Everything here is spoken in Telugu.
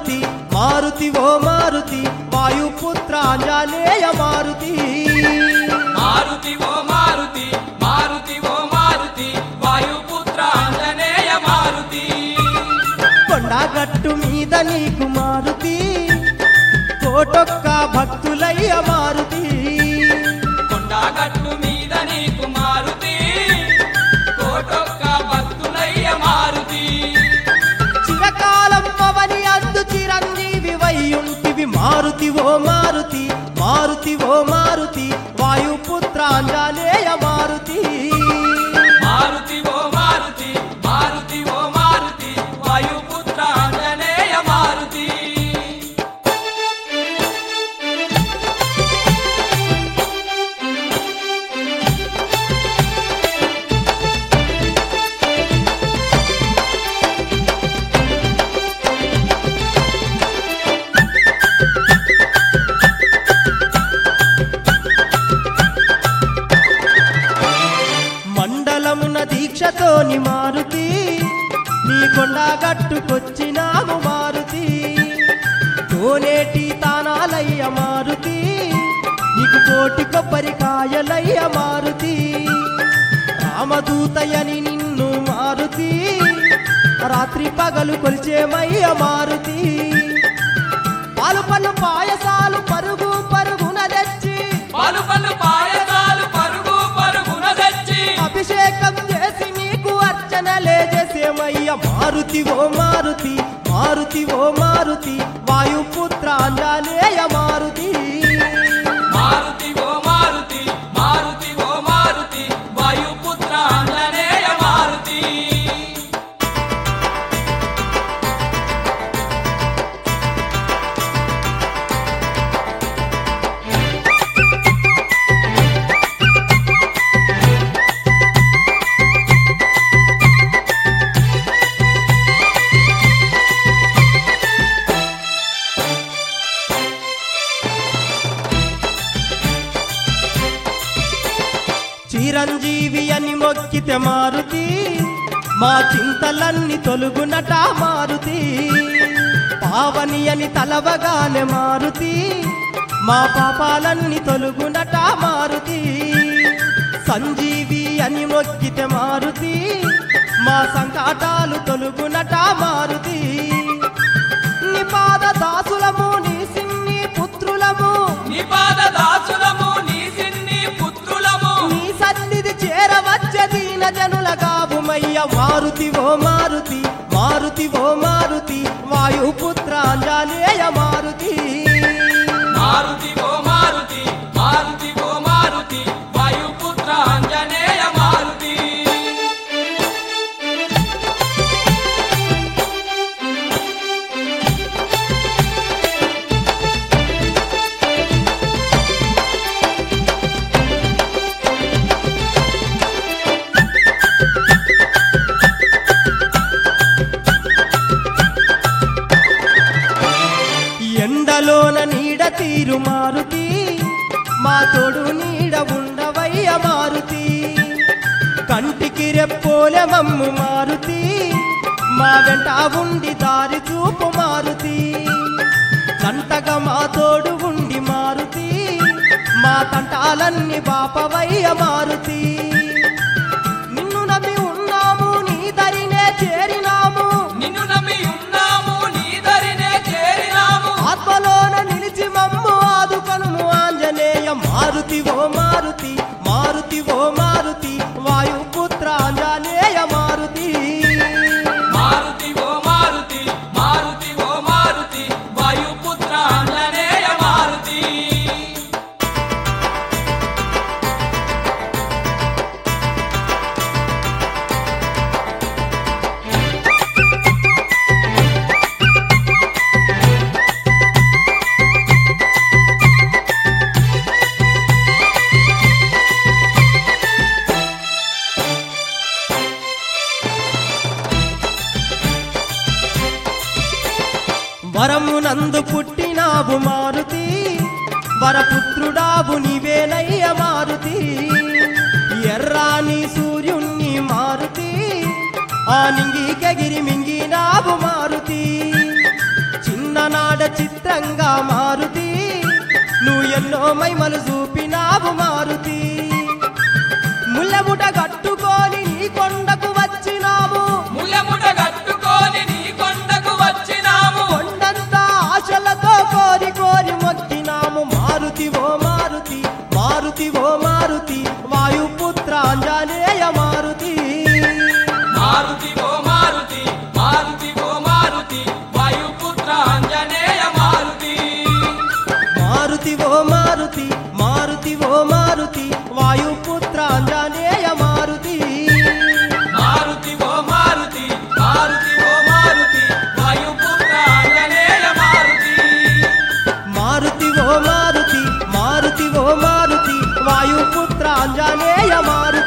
మారుతి మారుతి ఓ మారుతి వాయుపుత్ర ఆంజనేయ మారుతి మారుతి ఓ మారుతి మారుతి ఓ మారుతి వాయుపుత్ర ఆంజనేయ మారుతి కొండగట్టు మీద నీకు మారుతి కోటొక్క భక్తులయ్య మారుతి కొండగట్టు మీద నీకు మారుతి కోటొక్క భక్తులయ్య మారుతి చిరకాలం పవని అందు చిరంజీవి వయ్యుంటివి మారుతి ఓ మారుతి మారుతి ఓ మారుతి వాయుపుత్ర ఆంజనేయ మారుతి మారుతి ఓ మారుతి మారుతి ఓ మారుతి వాయుపుత్ర ఆంజనేయ మారుతి మండలమున దీక్షతోని మారుతి నీ కొండగట్టుకొచ్చినాము మారుతి కోనేటి తానాలయ్య మారుతి నీకు కోటి కొబ్బరికాయలయ్య మారుతి రామదూతయని నిన్ను మారుతి రాత్రి పగలు కొలిచేమయ్య మారుతి పాలు పళ్ళు పాయసాలు పరుగు పరుగున తెచ్చి పలు పలు పాయసాలు పరుగు పరుగున తెచ్చి అభిషేకం చేసి నీకు అర్చనలే చేసేమయ్య మారుతి ఓ మారుతి మారుతి ఓ మారుతి వాయుపుత్ర ఆంజనేయ మారుతి మారుతి ఓ మారుతి మారుతి ఓ మారుతి వాయుపుత్ర ఆంజనేయ మారుతి చిరంజీవి అని మొక్కితే మారుతి మా చింతలన్నీ తొలుగునట మారుతి పావని అని తలవగానే మారుతి మా పాపాలన్నీ తొలుగునట మారుతి సంజీవి అని మొక్కితే మారుతి మా సంకటాలు తొలుగునట మారుతి నిపాద దాసులము నీ సిన్ని పుత్రులము నిపాద దాసులము నీ సిన్ని పుత్రులము నీ సన్నిధి చేరవచ్చే దీన జనుల గాబుమయ్య మారుతి ఓ మారుతి మారుతి ఓ మారుతి వాయుపుత్ర ఆంజనేయ మారుతి మారుతి ఓ మారుతి మారుతి ఓ మారుతి వాయుపుత్ర ఆంజనేయ మారుతి ఎండలోన నీడ తీరు మారుతి మా తోడు నీడ ఉండవయ్య మారుతి కంటికి రెప్పోలె మమ్ము మారుతి మా వెంట ఉండి దారి చూపు మారుతి జంటగా మా తోడు ఉండి మారుతి మా తంటాలన్నీ బాపవయ్య మారుతి నిన్ను నమ్మి ఉన్నాము నీ దరినే చేరినాము నిన్ను నమ్మి ఉన్నాము నీ దరినే చేరినాము ఆత్మలోన నిలిచి మమ్ము ఆదుకనుము ఆంజనేయ మారుతి ఓ మారుతి మారుతి ఓ మారుతి వాయుపుత్ర ఆంజనేయ మారుతి మారుతి ఓ మారుతి మారుతి ఓ మారుతి వాయుపుత్ర ఆంజనేయ మారుతి వరమునందు పుట్టినావు మారుతి వరపుత్రుడావు నీవేనయ్య మారుతి ఎర్రాని సూర్యుణ్ణి మారుతి ఆ నింగికెగిరి మింగినావు మారుతి చిన్న రంగా మారుతి నువ్వు ఎన్నో మైమలు చూపినావు మారుతి ముల్లముట కట్టుకొని నీ కొండకు వచ్చినాము ములముట కట్టుకొని నీ కొండకు వచ్చినాము కొండంతా ఆశలతో కోరి కోరి మొక్కినాము మారుతి ఓ మారుతి మారుతి ఓ మారుతి వాయుపుత్ర ఆంజనేయ మారుతి మారుతి ఓ మారుతి మారుతి ఓ మారుతి వాయుపుత్ర ఆంజనేయ మారుతి మారుతి ఓ మారుతి మారుతి ఓ మారుతి వాయుపుత్ర ఆంజనేయ మారుతి మారుతి ఓ మారుతి మారుతి ఓ మారుతి వాయుపుత్ర ఆంజనేయ మారుతి మారుతి ఓ మారుతి మారుతి ఓ మారుతి వాయుపుత్ర ఆంజనేయ మారుతి